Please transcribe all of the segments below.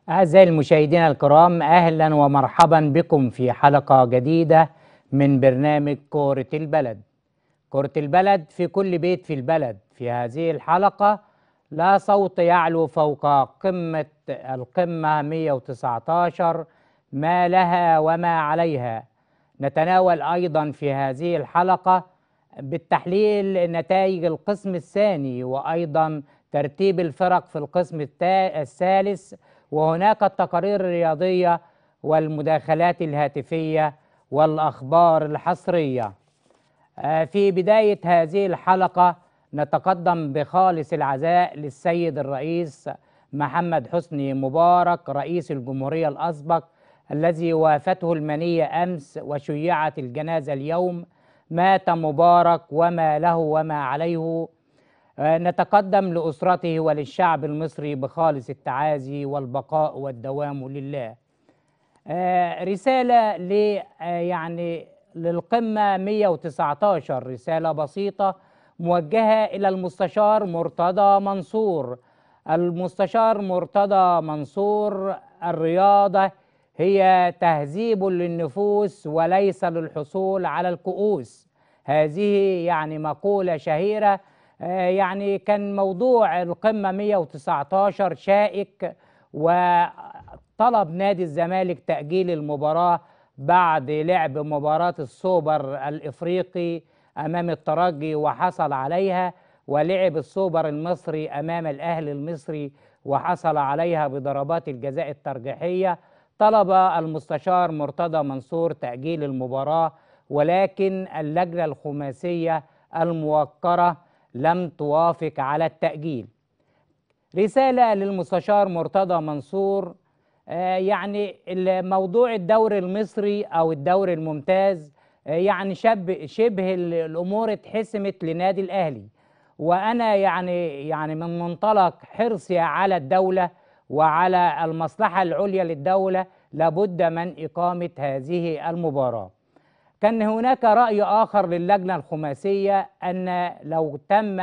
أعزائي المشاهدين الكرام أهلا ومرحبا بكم في حلقة جديدة من برنامج كورة البلد كرة البلد في كل بيت في البلد في هذه الحلقة لا صوت يعلو فوق قمة القمة 119 ما لها وما عليها نتناول أيضا في هذه الحلقة بالتحليل نتائج القسم الثاني وأيضا ترتيب الفرق في القسم التا- الثالث وهناك التقارير الرياضية والمداخلات الهاتفية والأخبار الحصرية آه، في بداية هذه الحلقة نتقدم بخالص العزاء للسيد الرئيس محمد حسني مبارك رئيس الجمهورية الأسبق الذي وافته المنية أمس وشيعت الجنازة اليوم مات مبارك وما له وما عليه آه، نتقدم لأسرته وللشعب المصري بخالص التعازي والبقاء والدوام لله آه، رسالة ل آه، يعني للقمة 119 رسالة بسيطة موجهة إلى المستشار مرتضى منصور المستشار مرتضى منصور الرياضة هي تهذيب للنفوس وليس للحصول على الكؤوس هذه يعني مقولة شهيرة آه، يعني كان موضوع القمة 119 شائك وطلب نادي الزمالك تأجيل المباراة بعد لعب مباراة السوبر الإفريقي أمام الترجي وحصل عليها ولعب السوبر المصري أمام الأهلي المصري وحصل عليها بضربات الجزاء الترجيحية طلب المستشار مرتضى منصور تأجيل المباراة ولكن اللجنة الخماسية الموقرة لم توافق على التأجيل رسالة للمستشار مرتضى منصور آه، يعني موضوع الدوري المصري أو الدوري الممتاز آه، يعني شب شبه ال- الأمور اتحسمت لنادي الأهلي وأنا يعني يعني من منطلق حرصي على الدولة وعلى المصلحة العليا للدولة لابد من إقامة هذه المباراة كان هناك رأي آخر للجنة الخماسية أن لو تم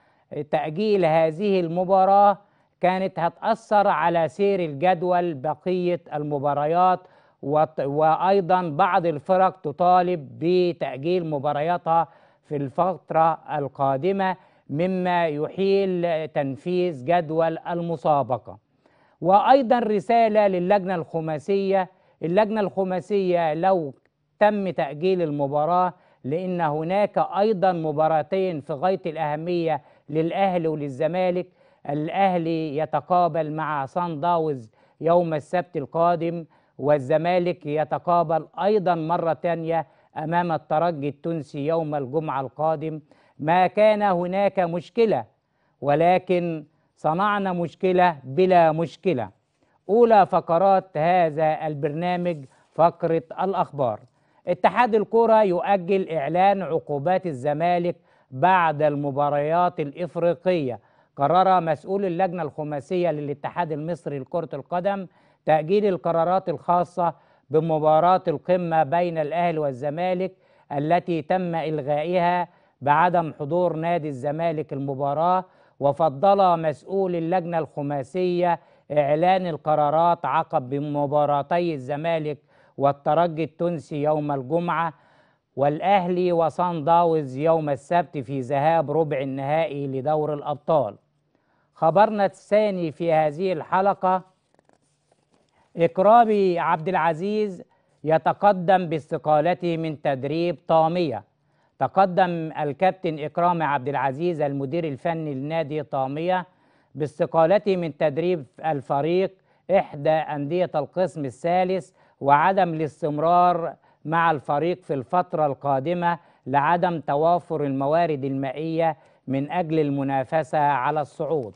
تأجيل هذه المباراة كانت هتأثر على سير الجدول بقية المباريات وط- وأيضا بعض الفرق تطالب بتأجيل مبارياتها في الفترة القادمة مما يحيل تنفيذ جدول المسابقة وأيضا رسالة للجنة الخماسية اللجنة الخماسية لو تم تأجيل المباراة لأن هناك أيضا مباراتين في غاية الأهمية للأهلي وللزمالك الأهلي يتقابل مع صن داونز يوم السبت القادم والزمالك يتقابل أيضا مرة تانية أمام الترجي التونسي يوم الجمعة القادم ما كان هناك مشكلة ولكن صنعنا مشكلة بلا مشكلة أولى فقرات هذا البرنامج فقرة الأخبار اتحاد الكرة يؤجل إعلان عقوبات الزمالك بعد المباريات الإفريقية قرر مسؤول اللجنة الخماسية للاتحاد المصري لكرة القدم تأجيل القرارات الخاصة بمباراة القمة بين الأهلي والزمالك التي تم إلغائها بعدم حضور نادي الزمالك المباراة وفضل مسؤول اللجنة الخماسية إعلان القرارات عقب مباراتي الزمالك والترجي التونسي يوم الجمعة والأهلي وصن داونز يوم السبت في ذهاب ربع النهائي لدور الأبطال خبرنا الثاني في هذه الحلقة إكرامي عبد العزيز يتقدم باستقالته من تدريب طامية تقدم الكابتن إكرامي عبد العزيز المدير الفني لنادي طامية باستقالته من تدريب الفريق إحدى أندية القسم الثالث وعدم الاستمرار مع الفريق في الفترة القادمة لعدم توافر الموارد المائية من أجل المنافسة على الصعود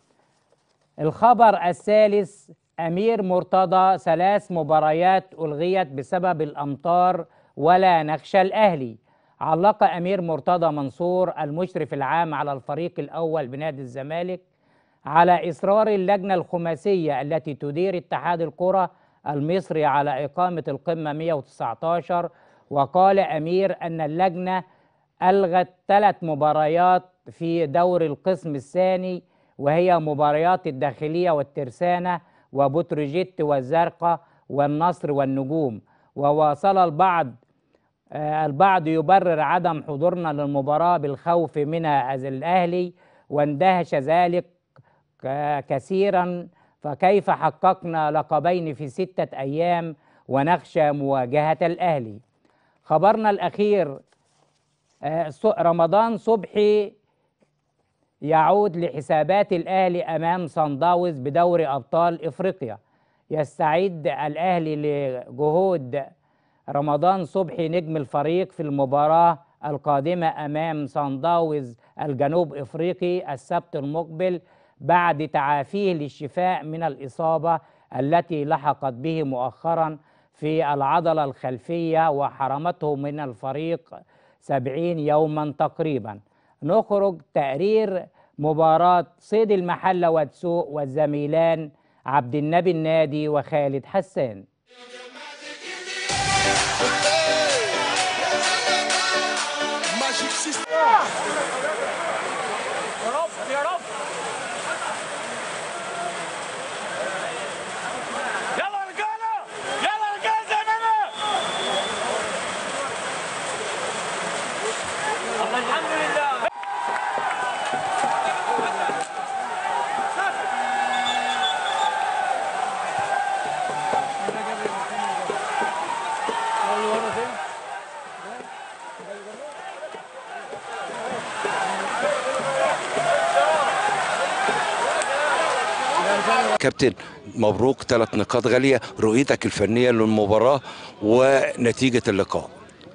الخبر الثالث أمير مرتضى ثلاث مباريات ألغيت بسبب الأمطار ولا نخشى الأهلي علق أمير مرتضى منصور المشرف العام على الفريق الأول بنادي الزمالك على إصرار اللجنة الخماسية التي تدير اتحاد الكرة المصري على إقامة القمة 119 وقال أمير أن اللجنة ألغت ثلاث مباريات في دور القسم الثاني وهي مباريات الداخلية والترسانة وبتروجيت والزرقاء والنصر والنجوم وواصل البعض آه، البعض يبرر عدم حضورنا للمباراة بالخوف من الأهلي واندهش ذلك ك- كثيرا فكيف حققنا لقبين في ستة أيام ونخشى مواجهة الأهلي خبرنا الأخير آه، ص- رمضان صبحي يعود لحسابات الأهلي أمام صن داونز بدوري أبطال إفريقيا يستعد الأهلي لجهود رمضان صبحي نجم الفريق في المباراة القادمة أمام صن داونز الجنوب إفريقي السبت المقبل بعد تعافيه للشفاء من الإصابة التي لحقت به مؤخرا في العضلة الخلفية وحرمته من الفريق سبعين يوما تقريبا نخرج تقرير مباراة صيد المحلة ودسوق والزميلان عبد النبي النادي وخالد حسان ماجيك سيستم يا رب يا رب يلا يا رجاله يلا يا رجاله زي ما انا الله الحمد لله كابتن مبروك ثلاث نقاط غاليه رؤيتك الفنيه للمباراه ونتيجه اللقاء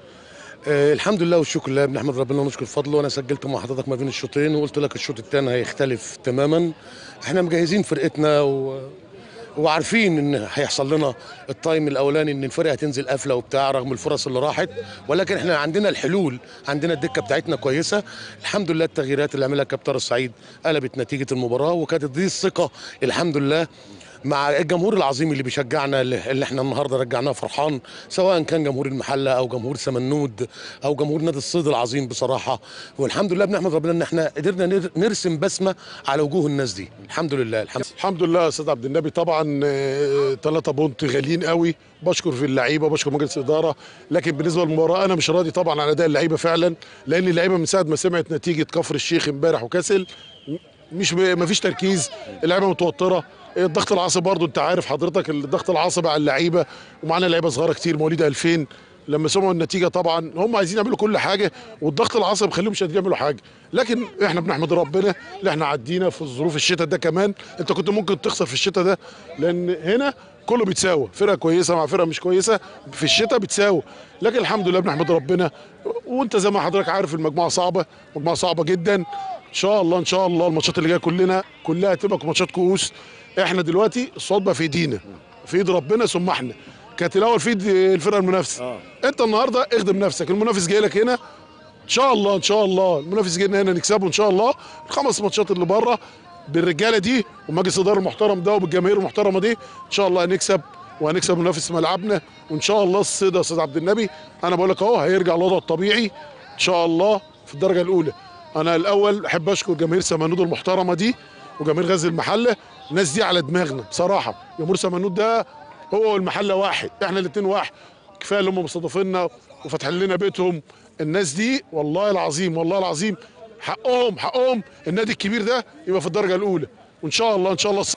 آه الحمد لله والشكر لله بنحمد ربنا ونشكر فضله وانا سجلت مع حضرتك ما بين الشوطين وقلت لك الشوط الثاني هيختلف تماما احنا مجهزين فرقتنا و... وعارفين ان هيحصل لنا التايم الاولاني ان الفرقه هتنزل قافله وبتاع رغم الفرص اللي راحت ولكن احنا عندنا الحلول عندنا الدكه بتاعتنا كويسه الحمد لله التغييرات اللي عملها كابتن السعيد قلبت نتيجه المباراه وكانت دي الثقه الحمد لله مع الجمهور العظيم اللي بيشجعنا اللي اللي احنا النهارده رجعناه فرحان سواء كان جمهور المحله او جمهور سمنود او جمهور نادي الصيد العظيم بصراحه والحمد لله بنحمد ربنا ان احنا قدرنا نر- نرسم بسمه على وجوه الناس دي الحمد لله الحمد الحمد لله يا استاذ عبد النبي طبعا ثلاثة بونت غاليين قوي بشكر في اللعيبه بشكر مجلس الاداره لكن بالنسبه للمباراه انا مش راضي طبعا على اداء اللعيبه فعلا لان اللعيبه من ساعه ما سمعت نتيجه كفر الشيخ امبارح وكسل مش ما فيش تركيز اللعيبه متوتره الضغط العصبي برضو انت عارف حضرتك الضغط العصبي على اللعيبه ومعانا لعيبه صغيره كتير مواليد 2000 لما سمعوا النتيجه طبعا هم عايزين يعملوا كل حاجه والضغط العصبي مخليهم مش قادرين يعملوا حاجه لكن احنا بنحمد ربنا اللي احنا عدينا في ظروف الشتاء ده كمان انت كنت ممكن تخسر في الشتاء ده لان هنا كله بيتساوى فرقه كويسه مع فرقه مش كويسه في الشتاء بتساوي لكن الحمد لله بنحمد ربنا وانت زي ما حضرتك عارف المجموعه صعبه مجموعه صعبه جدا ان شاء الله ان شاء الله الماتشات اللي جايه كلنا كلها هتبقى ماتشات كؤوس احنا دلوقتي الصوت بقى في ايدينا في ايد ربنا ثم احنا كانت الاول في ايد الفرقه المنافسه آه. انت النهارده اخدم نفسك المنافس جاي لك هنا ان شاء الله ان شاء الله المنافس جاي لنا هنا نكسبه ان شاء الله الخمس ماتشات اللي بره بالرجاله دي ومجلس الاداره المحترم ده وبالجماهير المحترمه دي ان شاء الله هنكسب وهنكسب منافس ملعبنا وان شاء الله الصيد يا استاذ عبد النبي انا بقول لك اهو هيرجع لوضعه الطبيعي ان شاء الله في الدرجه الاولى انا الاول احب اشكر جماهير سمنود المحترمه دي وجماهير غزل المحله الناس دي على دماغنا بصراحه جمهور سمنود ده هو والمحله واحد احنا الاثنين واحد كفايه اللي هم مستضيفيننا وفاتحين لنا بيتهم الناس دي والله العظيم والله العظيم حقهم حقهم النادي الكبير ده يبقى في الدرجه الاولى وان شاء الله ان شاء الله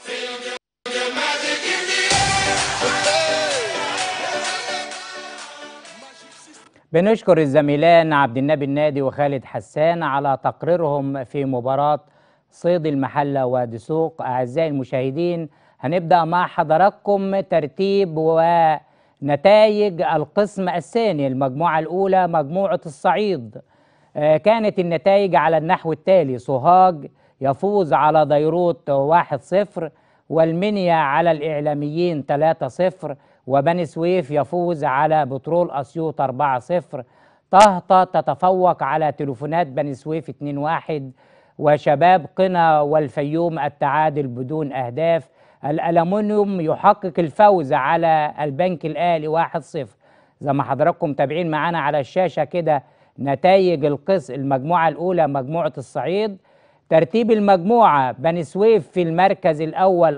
بنشكر الزميلان عبد النبي النادي وخالد حسان على تقريرهم في مباراة صيد المحلة ودسوق أعزائي المشاهدين هنبدأ مع حضراتكم ترتيب ونتائج القسم الثاني المجموعة الأولى مجموعة الصعيد آه، كانت النتائج على النحو التالي سوهاج يفوز على ديروت 1-0 والمنيا على الإعلاميين 3-0 وبني سويف يفوز على بترول أسيوط 4-0 طهطة تتفوق على تليفونات بني سويف 2-1 وشباب قنا والفيوم التعادل بدون أهداف الألمنيوم يحقق الفوز على البنك الأهلي 1-0 زي ما حضراتكم متابعين معانا على الشاشة كده نتائج القس المجموعة الأولى مجموعة الصعيد ترتيب المجموعة بني سويف في المركز الأول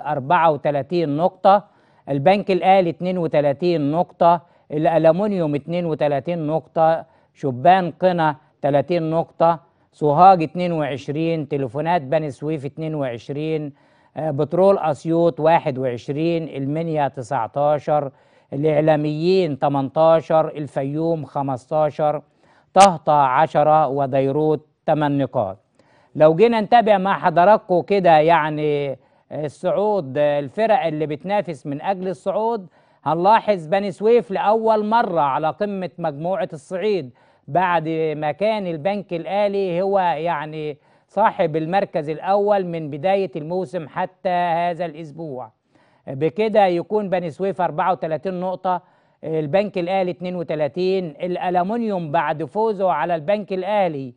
34 نقطة البنك الأهلي 32 نقطة الألمنيوم 32 نقطة شبان قنا 30 نقطة سوهاج 22 تليفونات بني سويف 22 آه، بترول أسيوط 21 المنيا 19 الإعلاميين 18 الفيوم 15 طهطا 10 وديروت 8 نقاط لو جينا نتابع مع حضراتكم كده يعني الصعود الفرق اللي بتنافس من اجل الصعود هنلاحظ بني سويف لاول مره على قمه مجموعه الصعيد بعد ما كان البنك الاهلي هو يعني صاحب المركز الاول من بدايه الموسم حتى هذا الاسبوع بكده يكون بني سويف 34 نقطه البنك الاهلي 32 الالومنيوم بعد فوزه على البنك الاهلي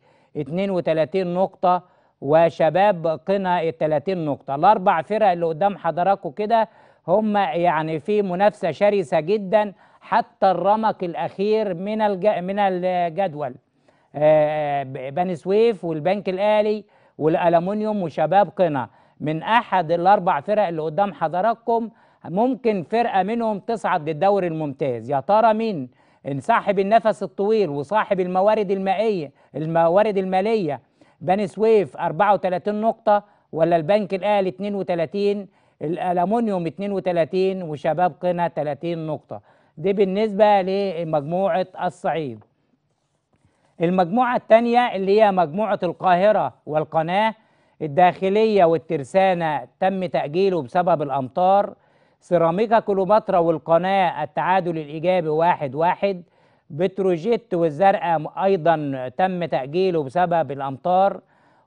32 نقطة وشباب قنا 30 نقطة الأربع فرق اللي قدام حضراتكم كده هم يعني في منافسة شرسة جدا حتى الرمق الأخير من الج... من الجدول آه، بني سويف والبنك الأهلي والألمنيوم وشباب قنا من أحد الأربع فرق اللي قدام حضراتكم ممكن فرقة منهم تصعد للدوري الممتاز يا ترى مين صاحب النفس الطويل وصاحب الموارد المائية الموارد المالية بني سويف 34 نقطة ولا البنك الأهلي 32 الألمنيوم 32 وشباب قنا 30 نقطة دي بالنسبة لمجموعة الصعيد المجموعة الثانية اللي هي مجموعة القاهرة والقناة الداخلية والترسانة تم تأجيله بسبب الأمطار سيراميكا كليوباترا والقناة التعادل الإيجابي واحد واحد بتروجيت والزرقاء أيضا تم تأجيله بسبب الأمطار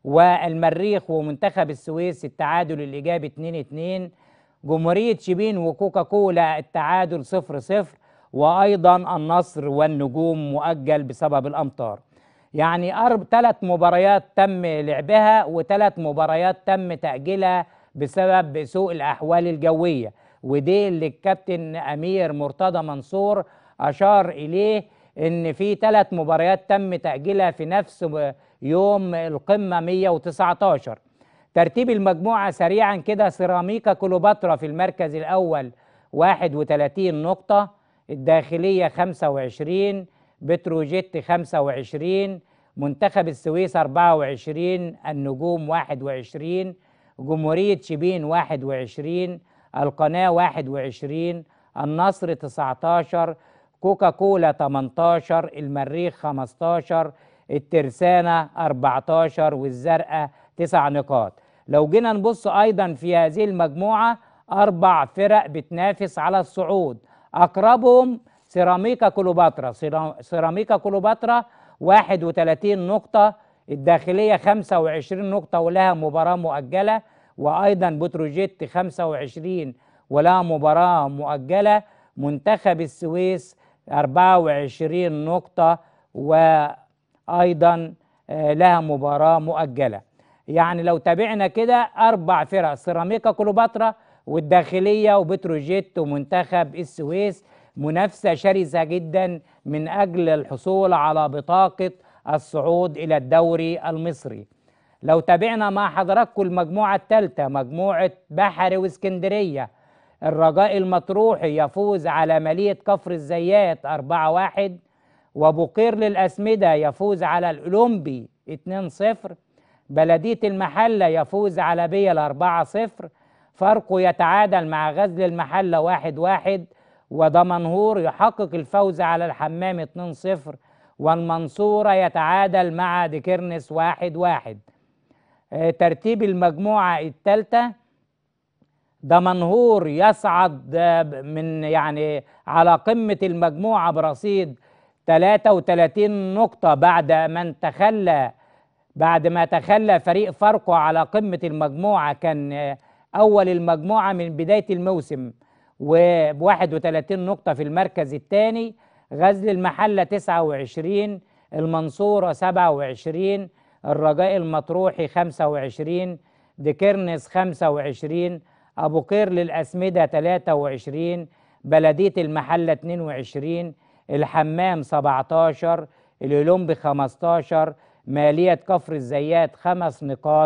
والمريخ ومنتخب السويس التعادل الإيجابي 2 2 جمهورية شبين وكوكا كولا التعادل 0 0 وأيضا النصر والنجوم مؤجل بسبب الأمطار يعني أرب ثلاث مباريات تم لعبها وثلاث مباريات تم تأجيلها بسبب سوء الأحوال الجوية ودي اللي الكابتن امير مرتضى منصور اشار اليه ان في ثلاث مباريات تم تاجيلها في نفس يوم القمه 119 ترتيب المجموعه سريعا كده سيراميكا كليوباترا في المركز الاول 31 نقطه الداخليه 25 بتروجيت 25 منتخب السويس 24 النجوم 21 جمهوريه شبين 21 القناة 21 النصر 19 كوكا كولا 18 المريخ 15 الترسانة 14 والزرقاء 9 نقاط لو جينا نبص أيضا في هذه المجموعة أربع فرق بتنافس على الصعود أقربهم سيراميكا كليوباترا سيراميكا كليوباترا 31 نقطة الداخلية 25 نقطة ولها مباراة مؤجلة وايضا بتروجيت 25 ولها مباراه مؤجله منتخب السويس 24 نقطه وايضا لها مباراه مؤجله يعني لو تابعنا كده اربع فرق سيراميكا كليوباترا والداخليه وبتروجيت ومنتخب السويس منافسه شرسه جدا من اجل الحصول على بطاقه الصعود الى الدوري المصري لو تابعنا مع حضراتكم المجموعة الثالثة مجموعة بحري واسكندرية الرجاء المطروحي يفوز على مالية كفر الزيات 4-1 وبقير للأسمدة يفوز على الأولمبي 2-0 بلدية المحلة يفوز على بيل 4-0 فاركو يتعادل مع غزل المحلة 1-1 ودمنهور يحقق الفوز على الحمام 2-0 والمنصورة يتعادل مع ديكرنس 1-1 ترتيب المجموعة الثالثة دمنهور يصعد من يعني على قمة المجموعة برصيد 33 نقطة بعد من تخلى بعد ما تخلى فريق فاركو على قمة المجموعة كان أول المجموعة من بداية الموسم و 31 نقطة في المركز الثاني غزل المحلة 29 المنصورة 27 الرجاء المطروحي 25 ديكرنس 25 أبو قير للأسمدة 23 بلدية المحلة 22 الحمام 17 الأولمبي 15 مالية كفر الزيات خمس نقاط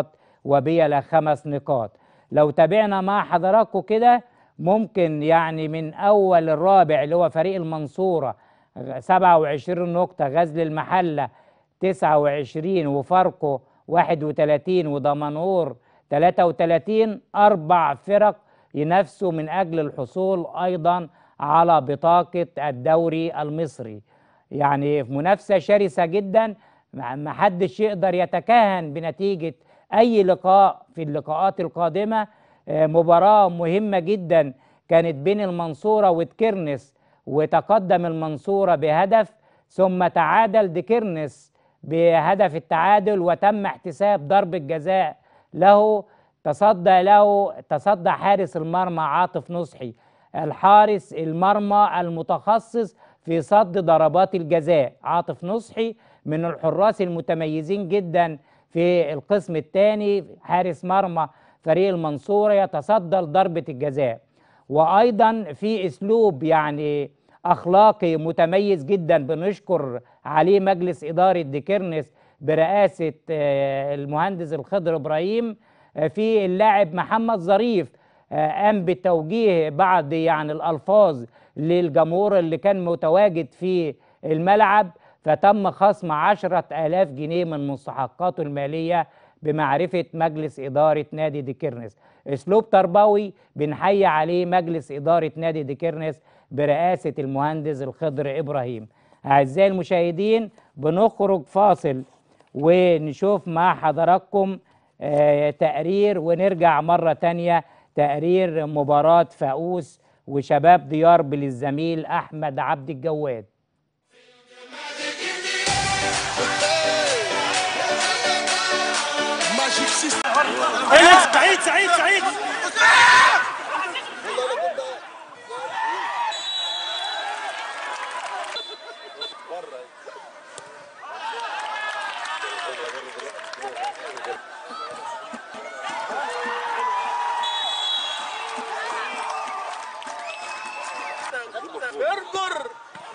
وبيلا خمس نقاط لو تابعنا مع حضراتكم كده ممكن يعني من أول الرابع اللي هو فريق المنصورة 27 نقطة غزل المحلة 29 وفاركو 31 ودمنهور 33 أربع فرق ينافسوا من أجل الحصول أيضا على بطاقة الدوري المصري يعني في منافسة شرسة جدا ما حدش يقدر يتكهن بنتيجة أي لقاء في اللقاءات القادمة آه، مباراة مهمة جدا كانت بين المنصورة وتكرنس وتقدم المنصورة بهدف ثم تعادل ديكرنس بهدف التعادل وتم احتساب ضربة جزاء له تصدى له تصدى حارس المرمى عاطف نصحي الحارس المرمى المتخصص في صد ضربات الجزاء عاطف نصحي من الحراس المتميزين جدا في القسم الثاني حارس مرمى فريق المنصورة يتصدى لضربة الجزاء وأيضا في أسلوب يعني أخلاقي متميز جدا بنشكر عليه مجلس إدارة ديكرنس برئاسة آه، المهندس الخضر إبراهيم آه، في اللاعب محمد ظريف آه، قام بتوجيه بعض يعني الألفاظ للجمهور اللي كان متواجد في الملعب فتم خصم عشرة آلاف جنيه من مستحقاته المالية بمعرفة مجلس إدارة نادي ديكرنس أسلوب تربوي بنحيي عليه مجلس إدارة نادي ديكرنس برئاسة المهندس الخضر إبراهيم أعزائي المشاهدين بنخرج فاصل ونشوف مع حضراتكم آه، تقرير ونرجع مرة تانية تقرير مباراة فاقوس وشباب ديار للزميل أحمد عبد الجواد إيه، سعيد سعيد سعيد اربر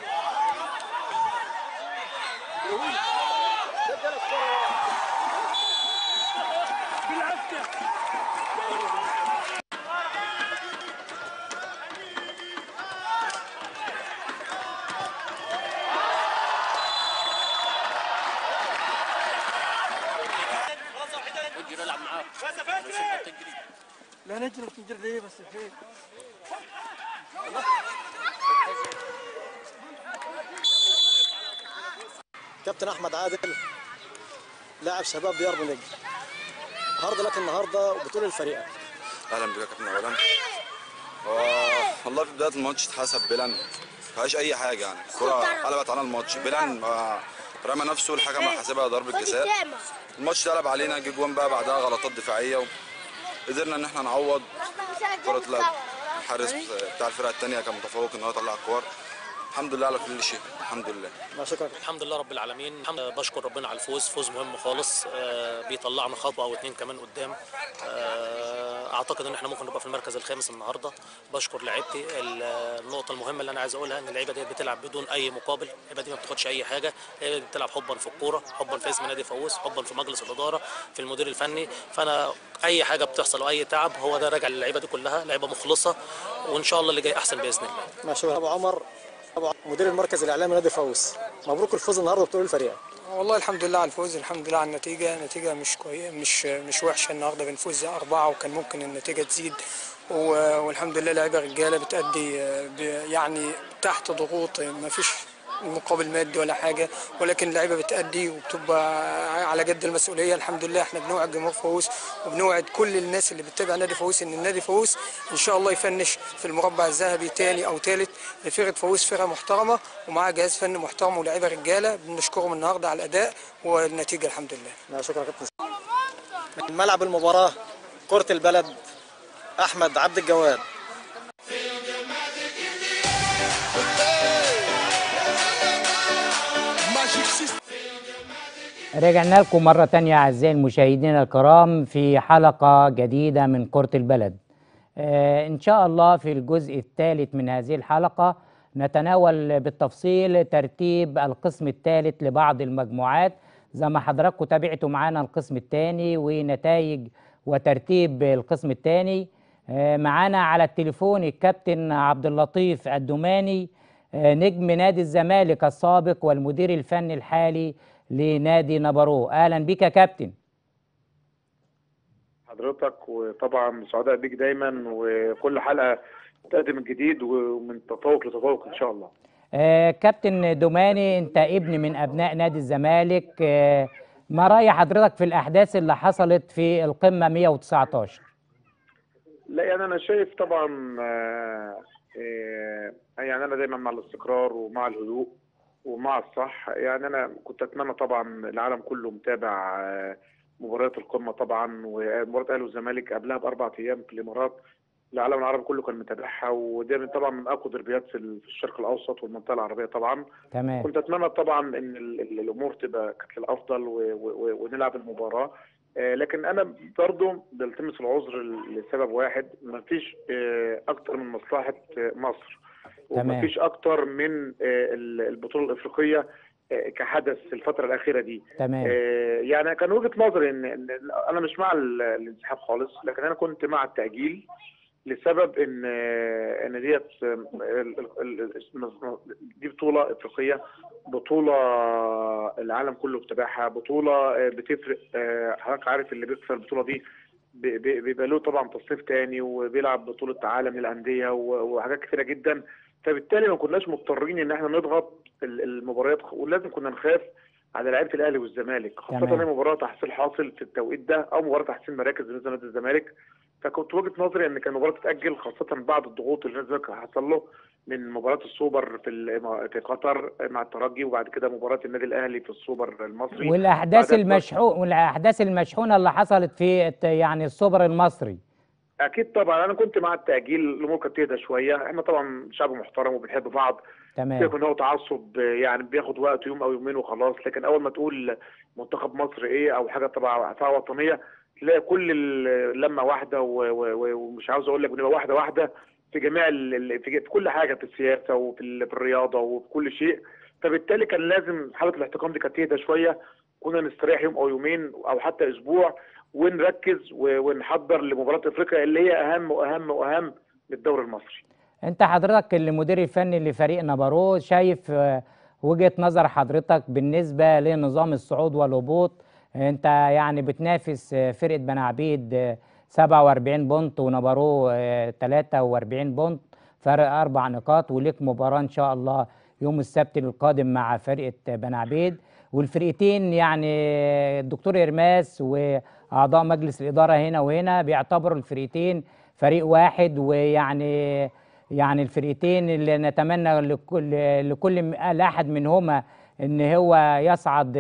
لا نجري نجري ليه بس فين كابتن احمد عادل لاعب شباب ديار بنجم النهارده لك النهارده وبطول الفريق اهلا بك يا كابتن اولا آه، والله في بدايه الماتش اتحسب بيلان فيهاش اي حاجه يعني الكره قلبت على الماتش بيلان آه، رمى نفسه الحكم حاسبها ضربه جزاء الماتش اتقلب علينا جه جوان بقى بعدها غلطات دفاعيه وقدرنا ان احنا نعوض كره لعب الحارس بتاع الفرقه الثانيه كان متفوق ان هو يطلع الكور الحمد لله على كل شيء الحمد لله ما شكرا الحمد لله رب العالمين الحمد لله بشكر ربنا على الفوز فوز مهم خالص آه، بيطلعنا خطوه او اتنين كمان قدام آه، اعتقد ان احنا ممكن نبقى في المركز الخامس النهارده بشكر لعيبتي ال- النقطه المهمه اللي انا عايز اقولها ان اللعيبه دي بتلعب بدون اي مقابل اللعيبه دي ما بتاخدش اي حاجه اللعيبه دي بتلعب حبا في الكوره حبا في اسم نادي فاووس حبا في مجلس الاداره في المدير الفني فانا اي حاجه بتحصل او اي تعب هو ده راجع للعيبه دي كلها لعيبه مخلصه وان شاء الله اللي جاي احسن باذن الله ما شكرا ابو عمر ابو عمر مدير المركز الاعلامي نادي فاووس مبروك الفوز النهارده بطول الفريق والله الحمد لله على الفوز الحمد لله على النتيجة نتيجة مش كويسة مش مش وحشة النهارده بنفوز أربعة وكان ممكن النتيجة تزيد و- والحمد لله لعيبة رجالة بتأدي آه، ب- يعني تحت ضغوط ما فيش مقابل مادي ولا حاجة ولكن اللعيبة بتأدي وبتبقى على جد المسؤولية الحمد لله احنا بنوعد جمهور فاووس وبنوعد كل الناس اللي بتتابع نادي فاووس ان النادي فاووس ان شاء الله يفنش في المربع الذهبي تاني او تالت لفرقة فاووس فرقة محترمة ومعاها جهاز فني محترم ولاعيبة رجالة بنشكرهم النهارده على الأداء والنتيجة الحمد لله ما شكرا يا كابتن من ملعب المباراه كره البلد احمد عبد الجواد رجعنا لكم مرة تانية أعزائي المشاهدين الكرام في حلقة جديدة من كرة البلد آه إن شاء الله في الجزء الثالث من هذه الحلقة نتناول بالتفصيل ترتيب القسم الثالث لبعض المجموعات زي ما حضراتكم تابعتوا معانا القسم الثاني ونتائج وترتيب القسم الثاني معانا على التليفون الكابتن عبد اللطيف الدماني آه، نجم نادي الزمالك السابق والمدير الفني الحالي لنادي نبرو اهلا بك يا كابتن حضرتك وطبعا سعداء بيك دايما وكل حلقه تقدم الجديد ومن تفوق لتفوق ان شاء الله آه كابتن دوماني انت ابن من ابناء نادي الزمالك آه ما راي حضرتك في الاحداث اللي حصلت في القمه 119 لا يعني انا شايف طبعا آه، آه، يعني انا دايما مع الاستقرار ومع الهدوء ومع الصح يعني انا كنت اتمنى طبعا العالم كله متابع آه، مباريات القمه طبعا ومباراه الاهلي والزمالك قبلها باربع ايام في الامارات العالم العربي كله كان متابعها وده من- طبعا من اقوى دربيات في ال- في الشرق الاوسط والمنطقه العربيه طبعا تمام كنت اتمنى طبعا ان ال- ال- الامور تبقى كانت للافضل و- و- ونلعب المباراه آه، لكن انا برضه بلتمس العذر لسبب واحد مفيش آه، اكتر من مصلحه آه، مصر تمام. ومفيش اكتر من آه، ال- البطوله الافريقيه آه، كحدث في الفتره الاخيره دي تمام آه، يعني كان وجهه نظري ان إن- انا مش مع ال- الانسحاب خالص لكن انا كنت مع التاجيل لسبب ان آه، ان ديت آه، ال- ال- ال- دي بطوله افريقيه بطوله العالم كله بتابعها بطوله آه، بتفرق آه، حضرتك عارف اللي بيكسب البطوله دي بي- بي- بيبقى له طبعا تصنيف تاني وبيلعب بطوله عالم للانديه و- وحاجات كثيره جدا فبالتالي ما كناش مضطرين ان احنا نضغط ال- المباريات ولازم كنا نخاف على لعيبه الاهلي والزمالك خاصه تمام. ان هي مباراه تحصيل حاصل في التوقيت ده او مباراه تحسين مراكز بالنسبه لنادي الزمالك فكنت وجهه نظري ان كان المباراه تتاجل خاصه بعد الضغوط اللي نادي الزمالك حصل له من مباراه السوبر في ال- في قطر مع الترجي وبعد كده مباراه النادي الاهلي في السوبر المصري والاحداث بعد- المشحون والاحداث المشحونه اللي حصلت في الت- يعني السوبر المصري اكيد طبعا انا كنت مع التاجيل الامور كانت تهدى شويه احنا طبعا شعب محترم وبنحب بعض تمام شايف ان هو تعصب يعني بياخد وقت يوم او يومين وخلاص لكن اول ما تقول منتخب مصر ايه او حاجه تبع فيها وطنيه تلاقي كل ال- لمه واحده و- و- و- ومش عاوز اقول لك بنبقى واحده واحده في جميع ال- ال- في في كل حاجه في السياسه وفي ال- في الرياضه وفي كل شيء فبالتالي كان لازم حاله الاحتقان دي كانت تهدى شويه كنا نستريح يوم او يومين او حتى اسبوع ونركز و- ونحضر لمباراه افريقيا اللي هي اهم واهم واهم من الدوري المصري انت حضرتك المدير الفني لفريق نابارو شايف آه، وجهة نظر حضرتك بالنسبة لنظام الصعود والهبوط انت يعني بتنافس آه، فرقة بني عبيد آه، 47 بونت ونابارو آه، 43 بونت فرق اربع نقاط وليك مباراة ان شاء الله يوم السبت القادم مع فرقة بني عبيد والفرقتين يعني الدكتور إرماس وأعضاء مجلس الإدارة هنا وهنا بيعتبروا الفرقتين فريق واحد ويعني يعني الفرقتين اللي نتمنى لكل لكل م- لاحد منهما ان هو يصعد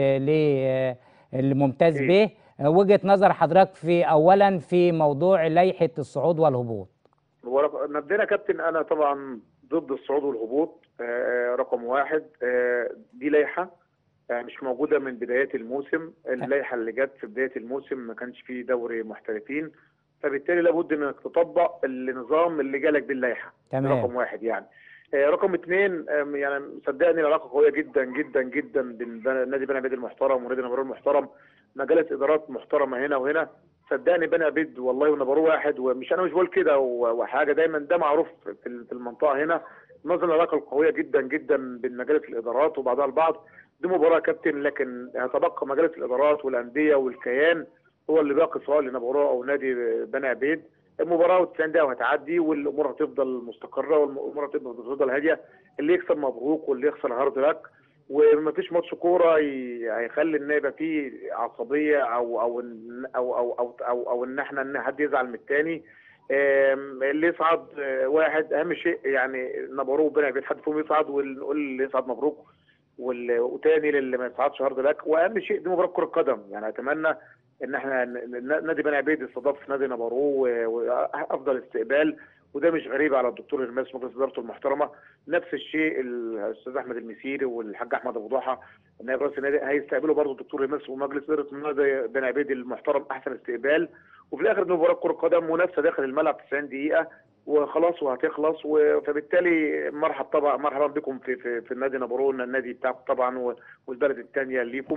للممتاز به وجهة نظر حضرتك في اولا في موضوع لائحة الصعود والهبوط هو مبدئيا يا كابتن انا طبعا ضد الصعود والهبوط آه، رقم واحد آه، دي لائحه آه، مش موجوده من بدايات الموسم اللائحه اللي جت في بدايه الموسم ما كانش فيه دوري محترفين فبالتالي لابد انك تطبق النظام اللي جالك بيه اللائحه تمام. رقم واحد يعني آه، رقم اثنين آم، يعني صدقني العلاقه قويه جدا جدا جدا بين بن- نادي بني عبيد المحترم ونادي نبرو المحترم مجالس ادارات محترمه هنا وهنا صدقني بني عبيد والله ونبرو واحد ومش انا مش بقول كده و- وحاجه دايما ده معروف في ال- في المنطقه هنا نظم العلاقه القويه جدا جدا بين مجالس الادارات وبعضها البعض دي مباراه يا كابتن لكن هتبقى مجالس الادارات والانديه والكيان هو اللي باقي سواء لنبرو او نادي بني عبيد المباراه و90 دقيقه وهتعدي والامور هتفضل مستقره والامور هتفضل هتفضل هاديه اللي يكسب مبروك واللي يخسر هارد لك ومفيش ماتش كوره ي- هيخلي ان يبقى فيه عصبيه او او إن- او او او او, أو ان احنا ان حد يزعل من الثاني اللي يصعد آه، واحد اهم شيء يعني نبروه وبني عبيد حد فيهم يصعد ونقول اللي يصعد مبروك وال- وتاني للي ما يصعدش هارد لك واهم شيء دي مباراه كره قدم يعني اتمنى ان احنا ن- ن- نادي بني عبيد يستضاف نادي نبروه و- وافضل استقبال وده مش غريب على الدكتور هرماس مجلس ادارته المحترمه نفس الشيء الاستاذ احمد المسيري والحاج احمد ابو ضحى نائب رئيس النادي هيستقبلوا برضه الدكتور هرماس ومجلس اداره نادي بني عبيد المحترم احسن استقبال وفي الاخر دي مباراه كره قدم منافسه داخل الملعب 90 دقيقه وخلاص وهتخلص و- فبالتالي مرحب طبعا مرحبا بكم في في, في النادي نابورو النادي بتاعكم طبعا و- والبلد الثانيه ليكم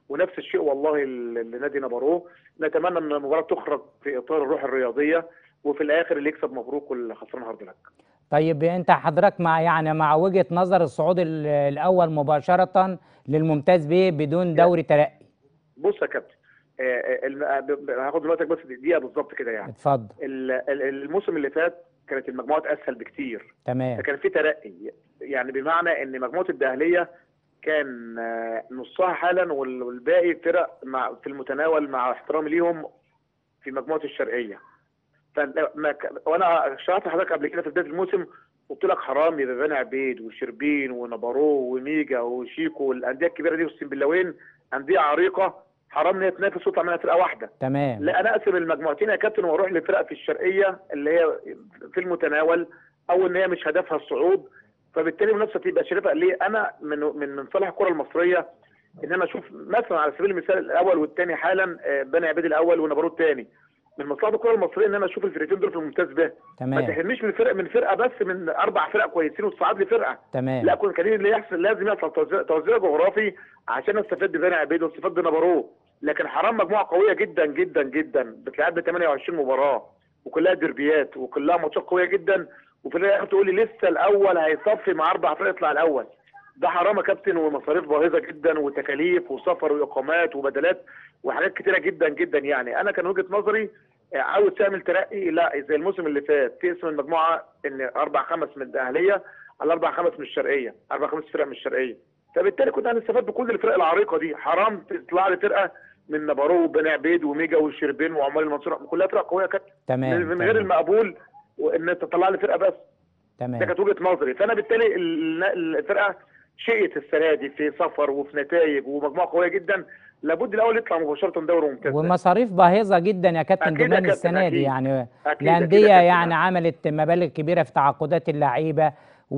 ونفس الشيء والله ل- لنادي نبروه نتمنى ان المباراه تخرج في اطار الروح الرياضيه وفي الاخر اللي يكسب مبروك واللي خسران هارد لك طيب انت حضرتك مع يعني مع وجهة نظر الصعود ال- الاول مباشرة للممتاز به بدون دوري ترقي بص يا كابتن آه، آه، الم- آه، ب- ب- هاخد من وقتك بس دقيقه بالظبط كده يعني اتفضل ال- ال- الموسم اللي فات كانت المجموعات اسهل بكتير تمام فكان في ترقي يعني بمعنى ان مجموعه الدهليه كان آه، نصها حالا وال- والباقي فرق مع في المتناول مع احترامي ليهم في مجموعه الشرقيه فما ك- وانا شرحت لحضرتك قبل كده في بدايه الموسم قلت لك حرام يبقى بني عبيد وشربين ونبارو وميجا وشيكو والانديه الكبيره دي والسنبلاوين انديه عريقه حرام ان هي تنافس وتطلع منها فرقه واحده تمام لا انا اقسم المجموعتين يا كابتن واروح لفرقه في الشرقيه اللي هي في المتناول او ان هي مش هدفها الصعود فبالتالي المنافسه تبقى شريفه ليه انا من من من صالح الكره المصريه ان انا اشوف مثلا على سبيل المثال الاول والثاني حالا آه، بني عبيد الاول ونبارو الثاني من مصلحه الكره المصريه ان انا اشوف الفرقتين دول في الممتاز به ما تمام تحرمنيش من فرقه من فرقه بس من اربع فرق كويسين وتصعد لي فرقه تمام لا كون كان اللي يحصل لازم يحصل توزيع, توزيع جغرافي عشان استفاد ببني عبيد واستفاد بنبارو لكن حرام مجموعه قويه جدا جدا جدا بتلعب ب 28 مباراه وكلها ديربيات وكلها ماتشات قويه جدا وفي الاخر تقول لي لسه الاول هيصفي مع اربع فرق يطلع الاول ده حرام يا كابتن ومصاريف باهظه جدا وتكاليف وسفر واقامات وبدلات وحاجات كتيره جدا جدا يعني انا كان وجهه نظري آه، عاوز تعمل ترقي لا زي الموسم اللي فات تقسم المجموعه ان اربع خمس من الاهليه على اربع خمس من الشرقيه اربع خمس فرق من الشرقيه فبالتالي كنت هنستفاد بكل الفرق العريقه دي حرام تطلع لي فرقه من نبارو وبني عبيد وميجا والشربين وعمال المنصوره كلها فرق قويه كابتن تمام من غير تمام المقبول وان تطلع لي فرقه بس ده تمام كانت وجهه نظري فانا بالتالي ال- الفرقه شئت السنه دي في سفر وفي نتائج ومجموعه قويه جدا لابد الاول يطلع مباشره دوري ممتاز ومصاريف باهظة جدا يا كابتن أكيد يا دوماني كابتن، السنة دي أكيد. يعني أكيد، أكيد الأندية يا كابتن. يعني عملت مبالغ كبيرة في تعاقدات اللعيبة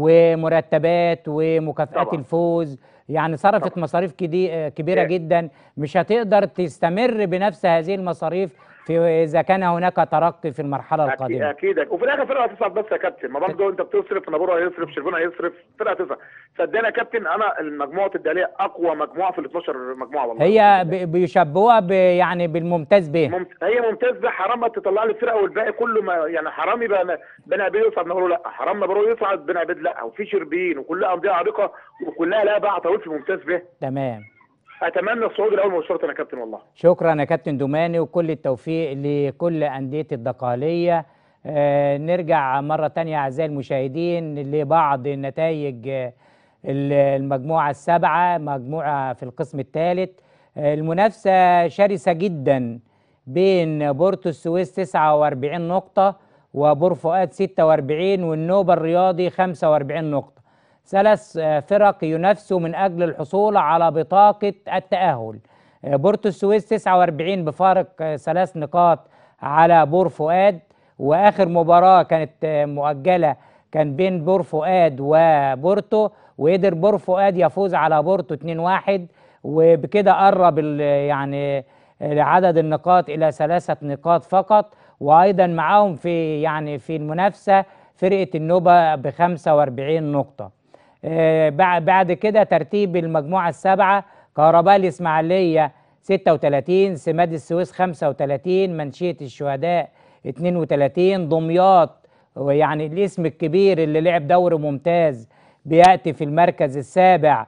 ومرتبات ومكافآت طبعا. الفوز يعني صرفت طبعا. مصاريف كدي كبيرة إيه. جدا مش هتقدر تستمر بنفس هذه المصاريف في إذا كان هناك ترقي في المرحلة اكيد القادمة اكيد وفي الاخر فرقه هتصعد بس يا كابتن ما برضه انت بتصرف نابورو هيصرف شربون هيصرف فرقه هتصعد صدقني يا كابتن انا مجموعه الداليه اقوى مجموعه في ال 12 مجموعه والله هي ب- بيشبهوها ب- يعني بالممتاز به ممت... هي ممتازه حرام ما تطلع لي فرقه والباقي كله ما يعني حرام يبقى ن- بني عبيد يصعد نابورو لا حرام نابورو يصعد بني عبيد لا وفي شربين وكلها انديه عريقه وكلها لها باع طويل في الممتاز به تمام اتمنى الصعود الاول مباشره يا كابتن والله شكرا يا كابتن دوماني وكل التوفيق لكل أندية الدقهلية آه نرجع مرة تانية أعزائي المشاهدين لبعض نتائج آه، ال- المجموعة السبعة مجموعة في القسم الثالث آه المنافسة شرسة جدا بين بورتو السويس 49 نقطة وبور فؤاد 46 والنوبة الرياضي 45 نقطة ثلاث آه، فرق ينافسوا من أجل الحصول على بطاقة التأهل آه، بورتو السويس 49 بفارق آه، ثلاث نقاط على بور فؤاد وآخر مباراة كانت آه، مؤجلة كان بين بور فؤاد وبورتو وقدر بور فؤاد يفوز على بورتو 2-1 وبكده قرب ال- يعني آه، عدد النقاط إلى ثلاثة نقاط فقط وأيضا معاهم في يعني في المنافسة فرقة النوبة ب 45 نقطة آه، بع- بعد كده ترتيب المجموعة السبعة كهرباء الإسماعيلية 36 سماد السويس 35 منشية الشهداء 32 دمياط ويعني الاسم الكبير اللي لعب دوري ممتاز بيأتي في المركز السابع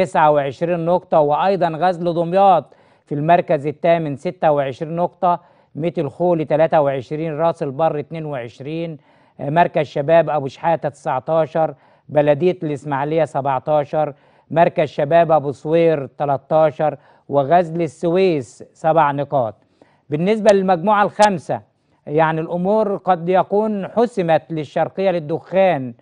29 نقطة وأيضا غزل دمياط في المركز الثامن 26 نقطة ميت الخولي 23 راس البر 22 آه، مركز شباب أبو شحاتة 19 بلدية الإسماعيلية 17 مركز شباب أبو صوير 13 وغزل السويس سبع نقاط بالنسبة للمجموعة الخامسة يعني الأمور قد يكون حسمت للشرقية للدخان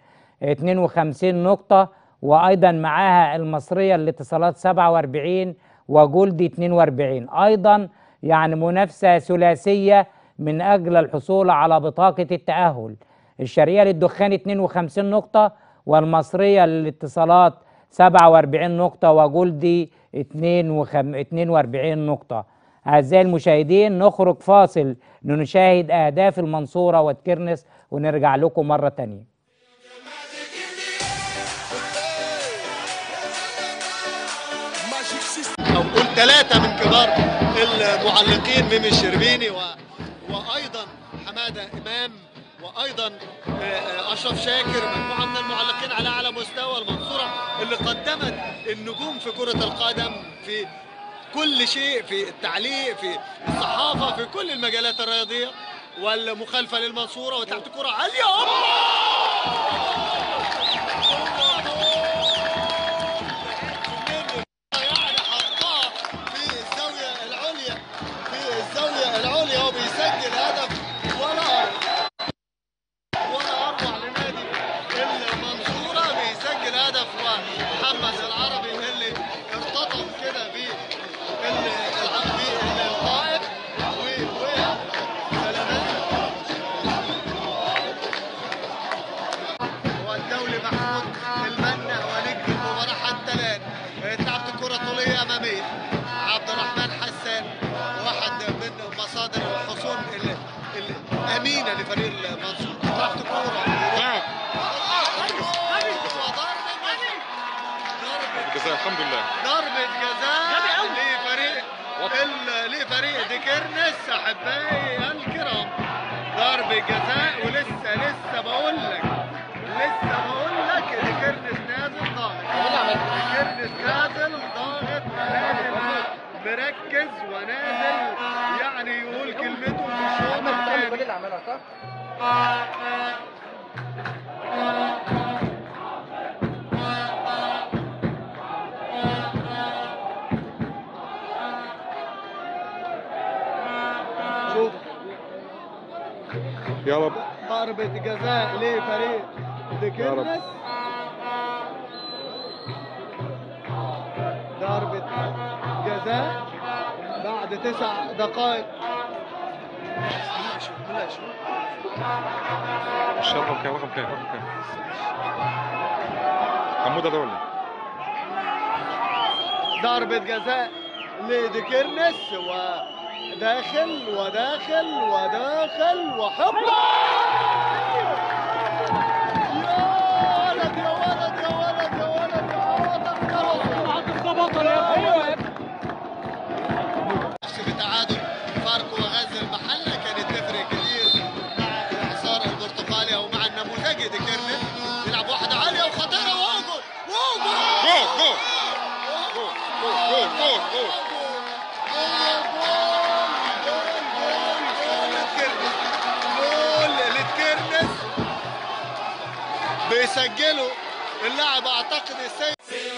52 نقطة وأيضا معاها المصرية الاتصالات 47 وجولدي 42 أيضا يعني منافسة ثلاثية من أجل الحصول على بطاقة التأهل الشرقية للدخان 52 نقطة والمصرية للاتصالات 47 نقطة وجولدي 42 نقطة أعزائي المشاهدين نخرج فاصل لنشاهد أهداف المنصورة وتكرنس ونرجع لكم مرة تانية او قلت ثلاثه من كبار المعلقين ميمي الشربيني و... وايضا حماده امام وايضا آه، آه، اشرف شاكر مجموعه من المعلقين على اعلى مستوى المنصوره اللي قدمت النجوم في كره القدم في كل شيء في التعليق في الصحافه في كل المجالات الرياضيه والمخالفه للمنصوره وتحت كره عاليه يعني حطها في الزاويه العليا في الزاويه العليا وبيسجل هدف ولا ولا اروع لنادي المنصوره بيسجل هدف ومحمد العربي اللي ارتطم كده ب القائد ووقع والدولي محمود المنة ونجم المباراة حتى الآن اتلعبت الكرة طولية أمامية عبد الرحمن حسان واحد من مصادر الحصول ال- الأمينة لفريق المنصور اتلعبت الكرة الجزاء الحمد لله ضربة جزاء لفريق ال- لفريق ديكيرنس أحبائي الكرام ضربة جزاء ولسه لسه بقول لك لسه بقول لك ديكيرنس نازل ضاغط ديكيرنس نازل ضاغط نازل مركز ونازل يعني يقول كلمته في الشوط الثاني شوف يا رب ضربة جزاء لفريق ديكيرنس ضربة جزاء بعد تسع دقائق مش رقم كام رقم كام رقم كام حموده ده ولا ضربة جزاء لديكيرنس وداخل وداخل وداخل وحب يا ولد يا ولد يا ولد يا ولد يا ولد يا في تعادل فاركو وغزل المحلة كانت تفرق كتير مع الإعصار البرتقالي أو مع النموذجي ديكيرنس يلعب واحدة عالية وخطيرة وهو جول وهو جول جول جول جول جول جول جول للكيرنس بيسجلوا اللاعب اعتقد السيد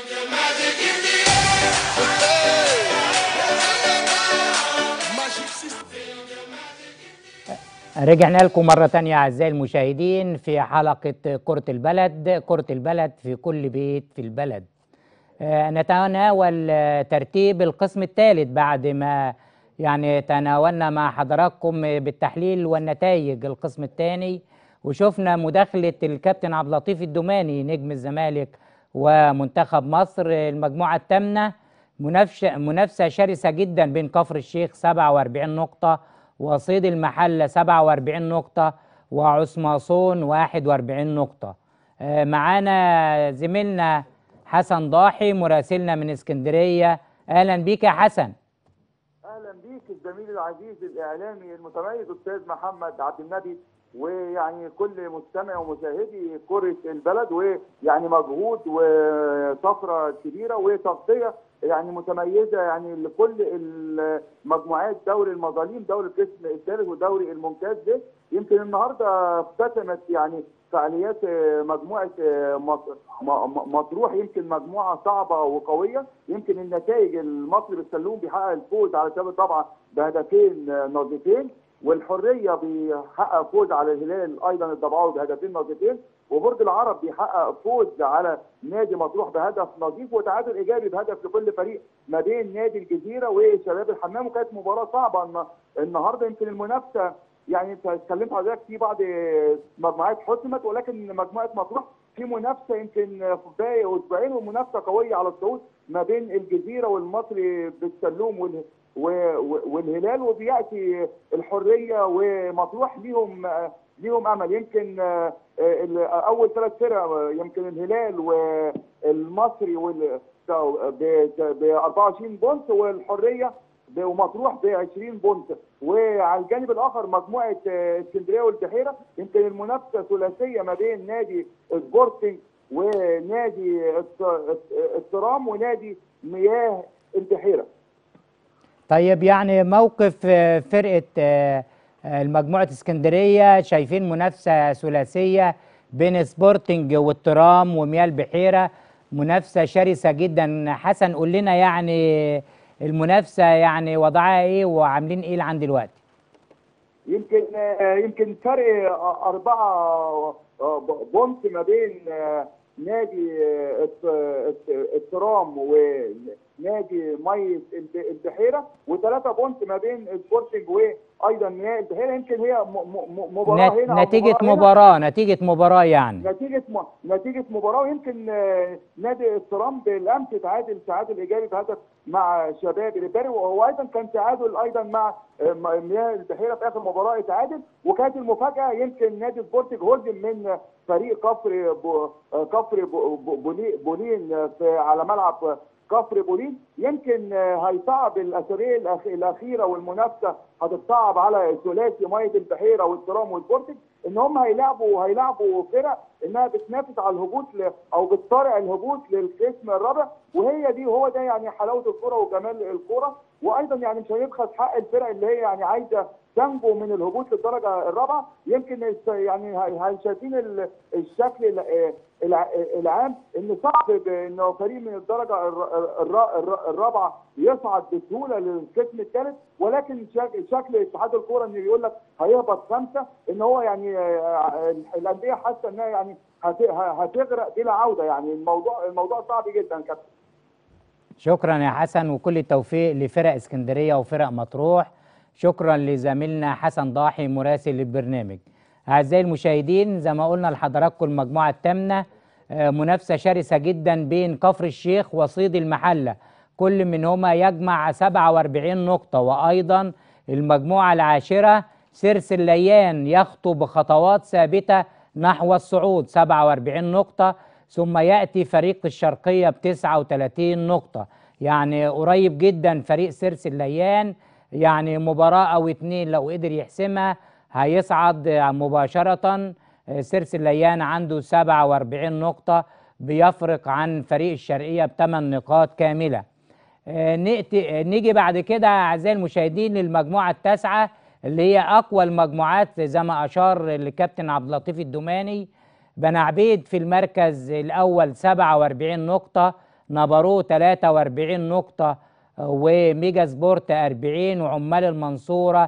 رجعنا لكم مرة تانية أعزائي المشاهدين في حلقة كرة البلد كرة البلد في كل بيت في البلد آه، نتناول آه، ترتيب القسم الثالث بعد ما يعني تناولنا مع حضراتكم بالتحليل والنتائج القسم الثاني وشفنا مداخلة الكابتن عبد اللطيف الدوماني نجم الزمالك ومنتخب مصر المجموعة الثامنة منافسة منافسة شرسة جدا بين كفر الشيخ 47 نقطة وصيد المحلة 47 نقطة وعثماصون 41 نقطة آه، معانا زميلنا حسن ضاحي مراسلنا من اسكندرية أهلا بيك يا حسن اهلا بيك الزميل العزيز الاعلامي المتميز استاذ محمد عبد النبي ويعني كل مستمع ومشاهدي كره البلد ويعني مجهود وطفره كبيره وتغطيه يعني متميزه يعني لكل المجموعات دوري المظالم دوري القسم الثالث ودوري الممتاز ده يمكن النهارده اختتمت يعني فعاليات مجموعه مصر- م- مطروح يمكن مجموعه صعبه وقويه يمكن النتائج المصري بالسلوم بيحقق الفوز على شباب طبعا بهدفين نظيفين والحريه بيحقق فوز على الهلال ايضا الضبعاوي بهدفين نظيفين وبرج العرب بيحقق فوز على نادي مطروح بهدف نظيف وتعادل ايجابي بهدف لكل فريق ما بين نادي الجزيره وشباب الحمام وكانت مباراه صعبه الن- النهارده يمكن المنافسه يعني انت اتكلمت حضرتك في بعض مجموعات حسمت ولكن مجموعه مطروح في منافسه يمكن في باقي اسبوعين ومنافسه قويه على الصعود ما بين الجزيره والمصري بالسلوم وال و- و- والهلال وبياتي الحريه ومطروح ليهم ليهم امل يمكن آه، آه، ال- اول ثلاث فرق آه، يمكن الهلال والمصري وال ب 24 بونت والحريه ب- ومطروح ب 20 بونت وعلى الجانب الاخر مجموعه آه، اسكندريه والبحيره يمكن المنافسه ثلاثيه ما بين نادي سبورتنج ونادي الت- الترام ونادي مياه البحيره طيب يعني موقف آه، فرقة آه، آه، المجموعة اسكندرية شايفين منافسة ثلاثية بين سبورتنج والترام ومياه البحيرة منافسة شرسة جدا حسن قول لنا يعني المنافسة يعني وضعها ايه وعاملين ايه لعند دلوقتي يمكن آه، يمكن فرق آه، أربعة آه، ب- بونت ما بين آه، نادي آه، الت- الت- الترام ونادي مية الب- البحيرة وثلاثة بونت ما بين سبورتنج وأيضا مياه البحيرة يمكن هي م- م- مباراة نت- هنا أو نتيجة هنا. مباراة نتيجة مباراة يعني نتيجة م... نتيجة مباراة ويمكن آه، نادي الترام بالأمس تعادل تعادل إيجابي بهدف مع شباب الإباري وهو أيضا كان تعادل أيضا مع آه، م- مياه البحيرة في آخر مباراة تعادل وكانت المفاجأة يمكن نادي سبورتنج هولدن من فريق كفر ب... آه، كفر ب... ب... بولي- بولين آه، في على ملعب كفر بولين يمكن آه، هيصعب الأسابيع الأخ- الأخيرة والمنافسة هتتصعب على ثلاثي مية البحيرة والترام والسبورتنج ان هم هيلعبوا هيلعبوا فرق انها بتنافس على الهبوط ل... او بتصارع الهبوط للقسم الرابع وهي دي هو ده يعني حلاوه الكره وجمال الكره وايضا يعني مش هيبخس حق الفرق اللي هي يعني عايزه تنجو من الهبوط للدرجه الرابعه يمكن الس- يعني هي- هي شايفين ال- الشكل ال- الع- العام ان صعب ب- انه فريق من الدرجه الر- الر- الر- الرابعه يصعد بسهوله للقسم الثالث ولكن شك- شكل اتحاد الكوره انه يقول لك هيهبط خمسه ان هو يعني آه، الانديه حاسه انها يعني هت- هتغرق بلا عوده يعني الموضوع الموضوع صعب جدا كابتن شكرا يا حسن وكل التوفيق لفرق اسكندرية وفرق مطروح شكرا لزميلنا حسن ضاحي مراسل البرنامج أعزائي المشاهدين زي ما قلنا لحضراتكم المجموعة الثامنة آه، منافسة شرسة جدا بين كفر الشيخ وصيد المحلة كل منهما يجمع 47 نقطة وأيضا المجموعة العاشرة سرس الليان يخطو بخطوات ثابتة نحو الصعود 47 نقطة ثم يأتي فريق الشرقية ب 39 نقطة يعني قريب جدا فريق سرس الليان يعني مباراة أو اتنين لو قدر يحسمها هيصعد مباشرة سرس الليان عنده 47 نقطة بيفرق عن فريق الشرقية بثمان نقاط كاملة آه، نأتي آه، نيجي بعد كده أعزائي المشاهدين للمجموعة التاسعة اللي هي أقوى المجموعات زي ما أشار الكابتن عبد اللطيف الدوماني بن عبيد في المركز الأول 47 نقطة نبرو 43 نقطة آه، وميجا سبورت 40 وعمال المنصورة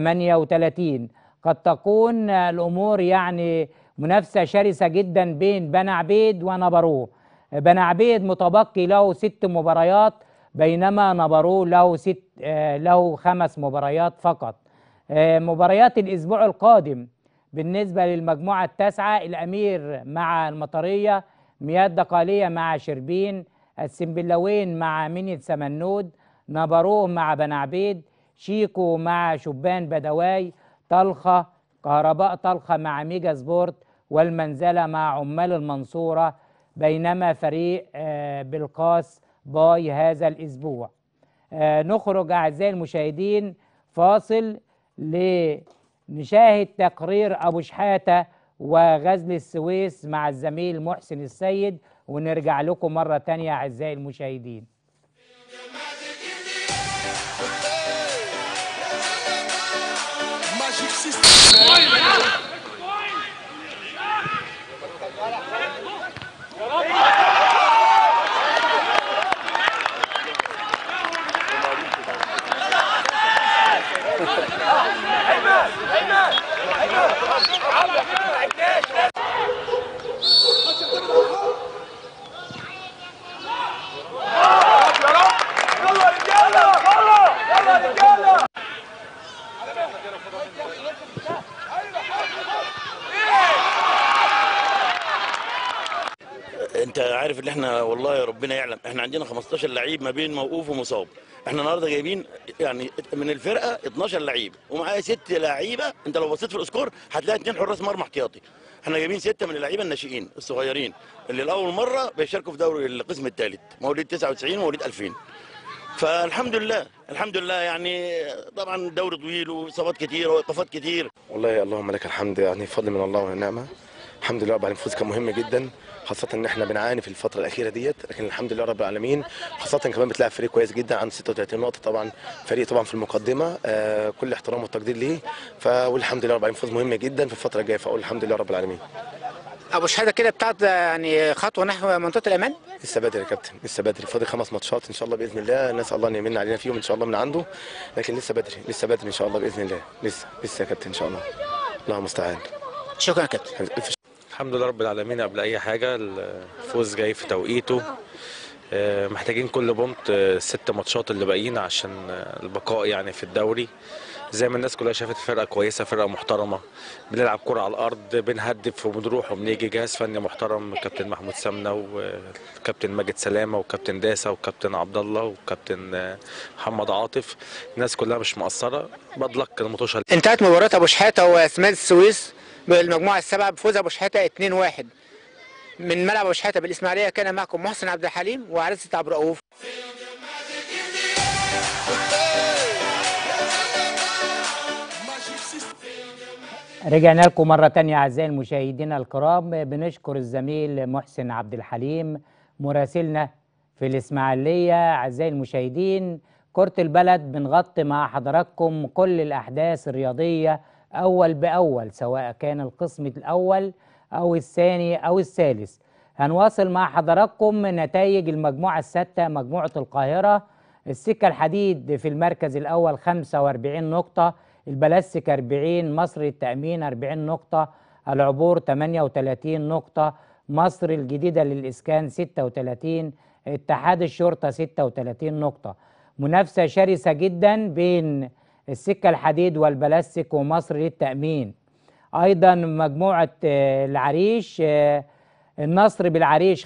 38 قد تكون آه، الأمور يعني منافسة شرسة جدا بين بن عبيد ونبرو بن عبيد متبقي له ست مباريات بينما نبرو له ست آه، له خمس مباريات فقط آه، مباريات الاسبوع القادم بالنسبه للمجموعه التاسعه الامير مع المطريه مياه دقاليه مع شربين السنبلاوين مع منيت سمنود نبروه مع بن عبيد شيكو مع شبان بدواي طلخه كهرباء طلخه مع ميجا سبورت والمنزله مع عمال المنصوره بينما فريق آه، بالقاس باي هذا الاسبوع آه، نخرج اعزائي المشاهدين فاصل لنشاهد تقرير ابو شحاته وغزل السويس مع الزميل محسن السيد ونرجع لكم مره تانية اعزائي المشاهدين Magic System. يلا رجاله يلا يلا رجاله انت عارف ان احنا والله ربنا يعلم احنا عندنا 15 لعيب ما بين موقوف ومصاب احنا النهارده جايبين يعني من الفرقه 12 لعيب ومعايا ست لعيبه انت لو بصيت في الاسكور هتلاقي اثنين حراس مرمى احتياطي احنا جايبين سته من اللعيبه الناشئين الصغيرين اللي لاول مره بيشاركوا في دوري القسم الثالث مواليد 99 ومواليد 2000 فالحمد لله الحمد لله يعني طبعا الدوري طويل واصابات كتير وايقافات كتير والله اللهم لك الحمد يعني فضل من الله ونعمه الحمد لله رب العالمين الفوز كان مهم جدا خاصة ان احنا بنعاني في الفترة الأخيرة ديت لكن الحمد لله رب العالمين خاصة كمان بتلاعب فريق كويس جدا عنده 36 نقطة طبعا فريق طبعا في المقدمة آه كل احترام والتقدير ليه ف والحمد لله رب العالمين فوز مهم جدا في الفترة الجاية فأقول الحمد لله رب العالمين ابو شهاده كده بتاعت يعني خطوه نحو منطقه الامان لسه بدري يا كابتن لسه بدري فاضل خمس ماتشات ان شاء الله باذن الله نسال الله ان يمن علينا فيهم ان شاء الله من عنده لكن لسه بدري لسه بدري ان شاء الله باذن الله لسه لسه يا كابتن ان شاء الله الله المستعان شكرا يا كابتن الحمد لله رب العالمين قبل اي حاجه الفوز جاي في توقيته آه، محتاجين كل بونت آه، الست ماتشات اللي باقيين عشان آه، البقاء يعني في الدوري زي ما الناس كلها شافت فرقه كويسه فرقه محترمه بنلعب كره على الارض بنهدف وبنروح وبنيجي جهاز فني محترم كابتن محمود سمنه وكابتن ماجد سلامه وكابتن داسه وكابتن عبد الله وكابتن آه، محمد عاطف الناس كلها مش مقصره بدلك المطوشه انتهت مباراه ابو شحاته واسماعيل السويس بالمجموعه السبعه بفوز ابو شحاته 2-1 من ملعب ابو شحاته بالاسماعيليه كان معكم محسن عبد الحليم وعريس عبد الرؤوف رجعنا لكم مرة تانية أعزائي المشاهدين الكرام بنشكر الزميل محسن عبد الحليم مراسلنا في الإسماعيلية أعزائي المشاهدين كرة البلد بنغطي مع حضراتكم كل الأحداث الرياضية أول بأول سواء كان القسم الأول أو الثاني أو الثالث هنواصل مع حضراتكم نتائج المجموعة الستة مجموعة القاهرة السكة الحديد في المركز الأول 45 نقطة البلاستيك 40 مصر التأمين 40 نقطة العبور 38 نقطة مصر الجديدة للإسكان 36 اتحاد الشرطة 36 نقطة منافسة شرسة جدا بين السكة الحديد والبلاستيك ومصر للتأمين أيضا مجموعة آه، العريش آه، النصر بالعريش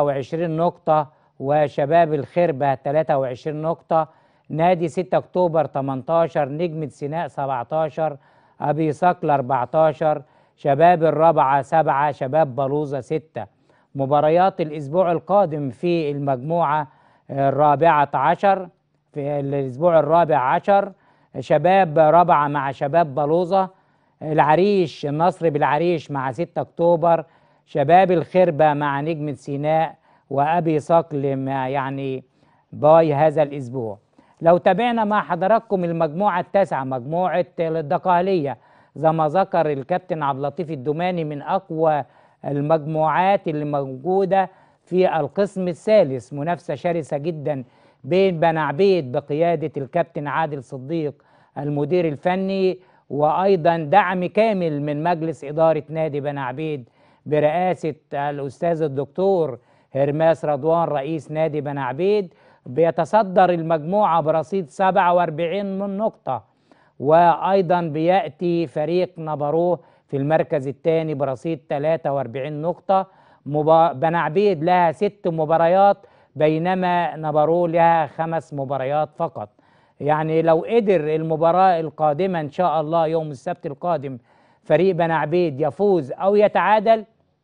25 نقطة وشباب الخربة 23 نقطة نادي 6 أكتوبر 18 نجمة سيناء 17 أبي صقل 14 شباب الرابعة 7 شباب بلوزة 6 مباريات الأسبوع القادم في المجموعة الرابعة عشر في الأسبوع الرابع عشر شباب رابعة مع شباب بلوزة العريش النصر بالعريش مع 6 أكتوبر شباب الخربة مع نجمة سيناء وأبي صقل مع يعني باي هذا الأسبوع لو تابعنا مع حضراتكم المجموعة التاسعة مجموعة الدقهلية زي ما ذكر الكابتن عبد اللطيف الدوماني من أقوى المجموعات اللي موجودة في القسم الثالث منافسة شرسة جدا بين بن عبيد بقيادة الكابتن عادل صديق المدير الفني وأيضا دعم كامل من مجلس إدارة نادي بن عبيد برئاسة الأستاذ الدكتور هرماس رضوان رئيس نادي بن عبيد بيتصدر المجموعة برصيد 47 من نقطة وأيضا بيأتي فريق نبروه في المركز الثاني برصيد 43 نقطة مبا... بن عبيد لها ست مباريات بينما نبروه لها خمس مباريات فقط يعني لو قدر المباراة القادمة إن شاء الله يوم السبت القادم فريق بن عبيد يفوز أو يتعادل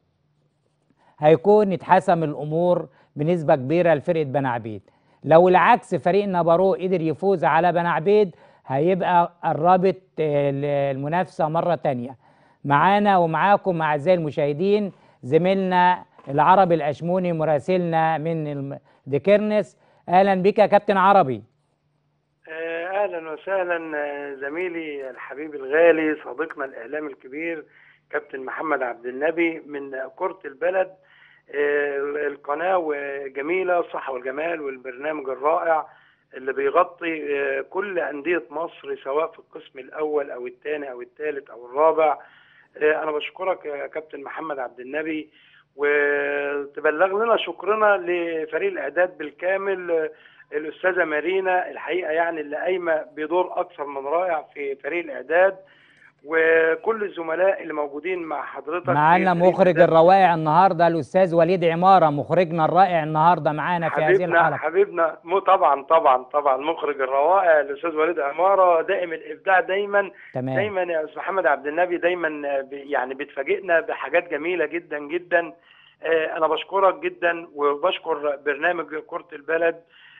هيكون اتحسم الأمور بنسبة كبيرة لفرقة بن عبيد لو العكس فريق نبارو قدر يفوز على بن عبيد هيبقى قربت المنافسة مرة تانية معانا ومعاكم أعزائي المشاهدين زميلنا العربي الأشموني مراسلنا من الم- ديكرنس أهلا بك يا كابتن عربي آه، اهلا وسهلا آه، زميلي الحبيب الغالي صديقنا الاعلامي الكبير كابتن محمد عبد النبي من كرة البلد آه، القناة جميلة الصحة والجمال والبرنامج الرائع اللي بيغطي آه، كل أندية مصر سواء في القسم الأول أو الثاني أو الثالث أو الرابع آه، أنا بشكرك يا كابتن محمد عبد النبي وتبلغ لنا شكرنا لفريق الإعداد بالكامل آه، الأستاذة مارينا الحقيقة يعني اللي قايمة بدور أكثر من رائع في فريق الإعداد وكل الزملاء اللي موجودين مع حضرتك في معانا فريق مخرج البداية. الروائع النهارده الاستاذ وليد عماره مخرجنا الرائع النهارده معانا في هذه حبيبنا الحلقه حبيبنا مو طبعا طبعا طبعا مخرج الروائع الاستاذ وليد عماره دائم الابداع دايما تمام. دايما يا استاذ محمد عبد النبي دايما بي- يعني بتفاجئنا بحاجات جميله جدا جدا آه، انا بشكرك جدا وبشكر برنامج كره البلد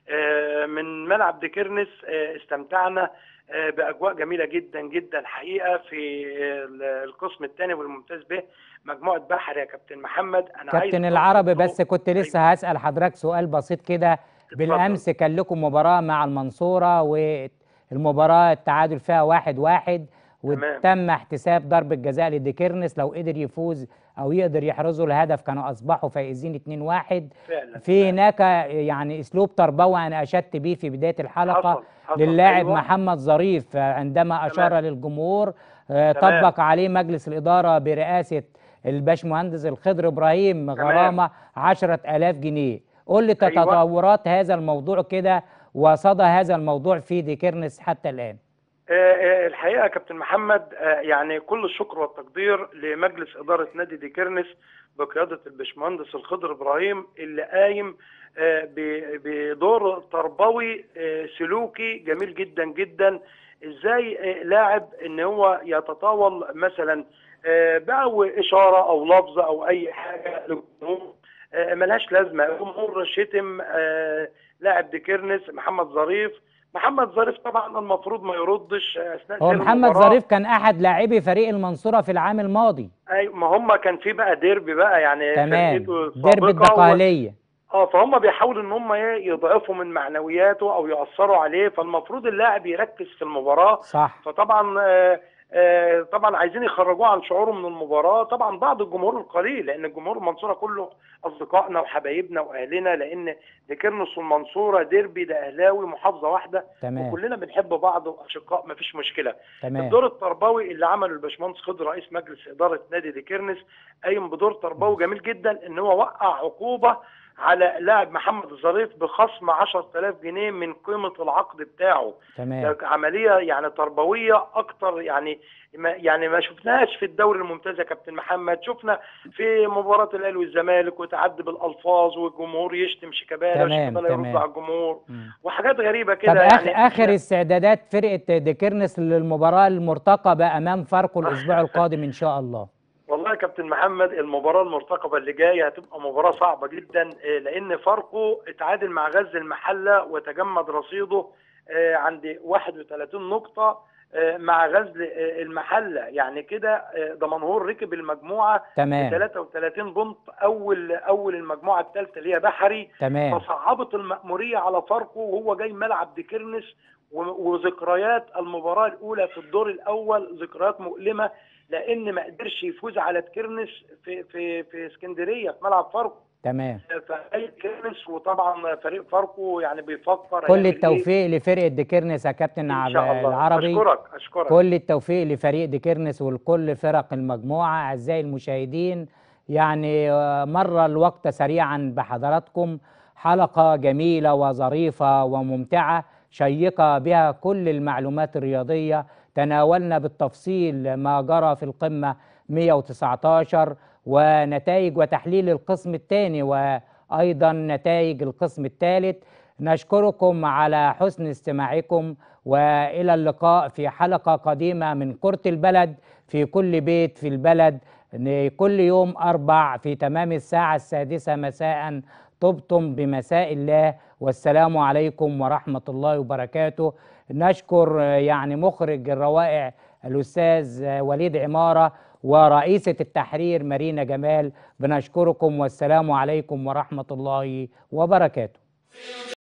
آه، من ملعب ديكرنس آه، استمتعنا آه، باجواء جميله جدا جدا حقيقه في ال- القسم الثاني والممتاز به مجموعه بحر يا كابتن محمد انا عايز كابتن العربي بس كنت لسه هسأل حضرتك سؤال بسيط كده بالأمس كان لكم مباراة مع المنصورة والمباراة التعادل فيها واحد واحد وتم احتساب ضربة جزاء لديكيرنس لو قدر يفوز أو يقدر يحرزوا الهدف كانوا أصبحوا فائزين 2-1 فعلا في هناك يعني أسلوب تربوي أنا أشدت بيه في بداية الحلقة حصل- حصل، للاعب أيوة. محمد ظريف عندما أشار للجمهور آه، تمام. طبق عليه مجلس الإدارة برئاسة الباشمهندس الخضر إبراهيم غرامة 10000 جنيه قول لي أيوة. تطورات هذا الموضوع كده وصدى هذا الموضوع في ديكيرنس حتى الآن آه، آه، الحقيقه يا كابتن محمد آه، يعني كل الشكر والتقدير لمجلس اداره نادي ديكيرنس بقياده الباشمهندس الخضر ابراهيم اللي قايم آه، ب- بدور تربوي آه، سلوكي جميل جدا جدا ازاي آه، لاعب ان هو يتطاول مثلا آه، بقى اشاره او لفظ او اي حاجه للجمهور آه، ملهاش لازمه الجمهور شتم آه، لاعب ديكيرنس محمد ظريف محمد ظريف طبعا المفروض ما يردش اثناء هو سير محمد المباراة. ظريف كان أحد لاعبي فريق المنصورة في العام الماضي ايوه ما هم كان في بقى ديربي بقى يعني تمام فرقته ديربي السابقة الدقهلية اه فهم بيحاولوا ان هم ايه يضعفوا من معنوياته او ياثروا عليه فالمفروض اللاعب يركز في المباراه صح فطبعا آه آه طبعا عايزين يخرجوه عن شعوره من المباراه طبعا بعض الجمهور القليل لان الجمهور المنصوره كله اصدقائنا وحبايبنا واهلنا لان ديكرنس والمنصوره ديربي ده اهلاوي محافظه واحده تمام. وكلنا بنحب بعض واشقاء مفيش مشكله تمام الدور التربوي اللي عمله الباشمهندس خضر رئيس مجلس اداره نادي ديكيرنس قايم بدور تربوي جميل جدا ان هو وقع عقوبه على لاعب محمد الظريف بخصم 10000 جنيه من قيمه العقد بتاعه تمام ده عمليه يعني تربويه اكتر يعني ما يعني ما شفناهاش في الدوري الممتاز يا كابتن محمد شفنا في مباراه الاهلي والزمالك وتعدي بالالفاظ والجمهور يشتم شيكابالا تمام، وشيكابالا يرد تمام. على الجمهور وحاجات غريبه طب كده آخر, يعني آخر استعدادات فرقة ديكيرنس للمباراة المرتقبة أمام فاركو الأسبوع القادم إن شاء الله والله يا كابتن محمد المباراة المرتقبة اللي جاية هتبقى مباراة صعبة جدا آه، لأن فاركو اتعادل مع غزل المحلة وتجمد رصيده آه، عند 31 نقطة آه، مع غزل آه، المحلة يعني كده آه، دمنهور ركب المجموعة تمام. 33 بونت أول أول المجموعة الثالثة اللي هي بحري تمام. فصعبت المأمورية على فاركو وهو جاي ملعب ديكيرنس و- وذكريات المباراة الأولى في الدور الأول ذكريات مؤلمة لأن ما قدرش يفوز على كيرنس في في في اسكندرية في ملعب فاركو تمام فأي كيرنس وطبعا فريق فاركو يعني بيفكر كل هيعمل إيه. التوفيق لفرقة ديكيرنس يا كابتن إن عب- شاء الله العربي أشكرك أشكرك كل التوفيق لفريق ديكيرنس ولكل فرق المجموعة أعزائي المشاهدين يعني آه، مر الوقت سريعا بحضراتكم حلقة جميلة وظريفة وممتعة شيقة بها كل المعلومات الرياضية تناولنا بالتفصيل ما جرى في القمة 119 ونتائج وتحليل القسم الثاني وأيضا نتائج القسم الثالث نشكركم على حسن استماعكم والى اللقاء في حلقه قديمه من كره البلد في كل بيت في البلد ن- كل يوم اربع في تمام الساعه السادسه مساء طبتم بمساء الله والسلام عليكم ورحمه الله وبركاته نشكر آه، يعني مخرج الروائع الاستاذ آه، وليد عماره ورئيسه التحرير مارينا جمال بنشكركم والسلام عليكم ورحمه الله وبركاته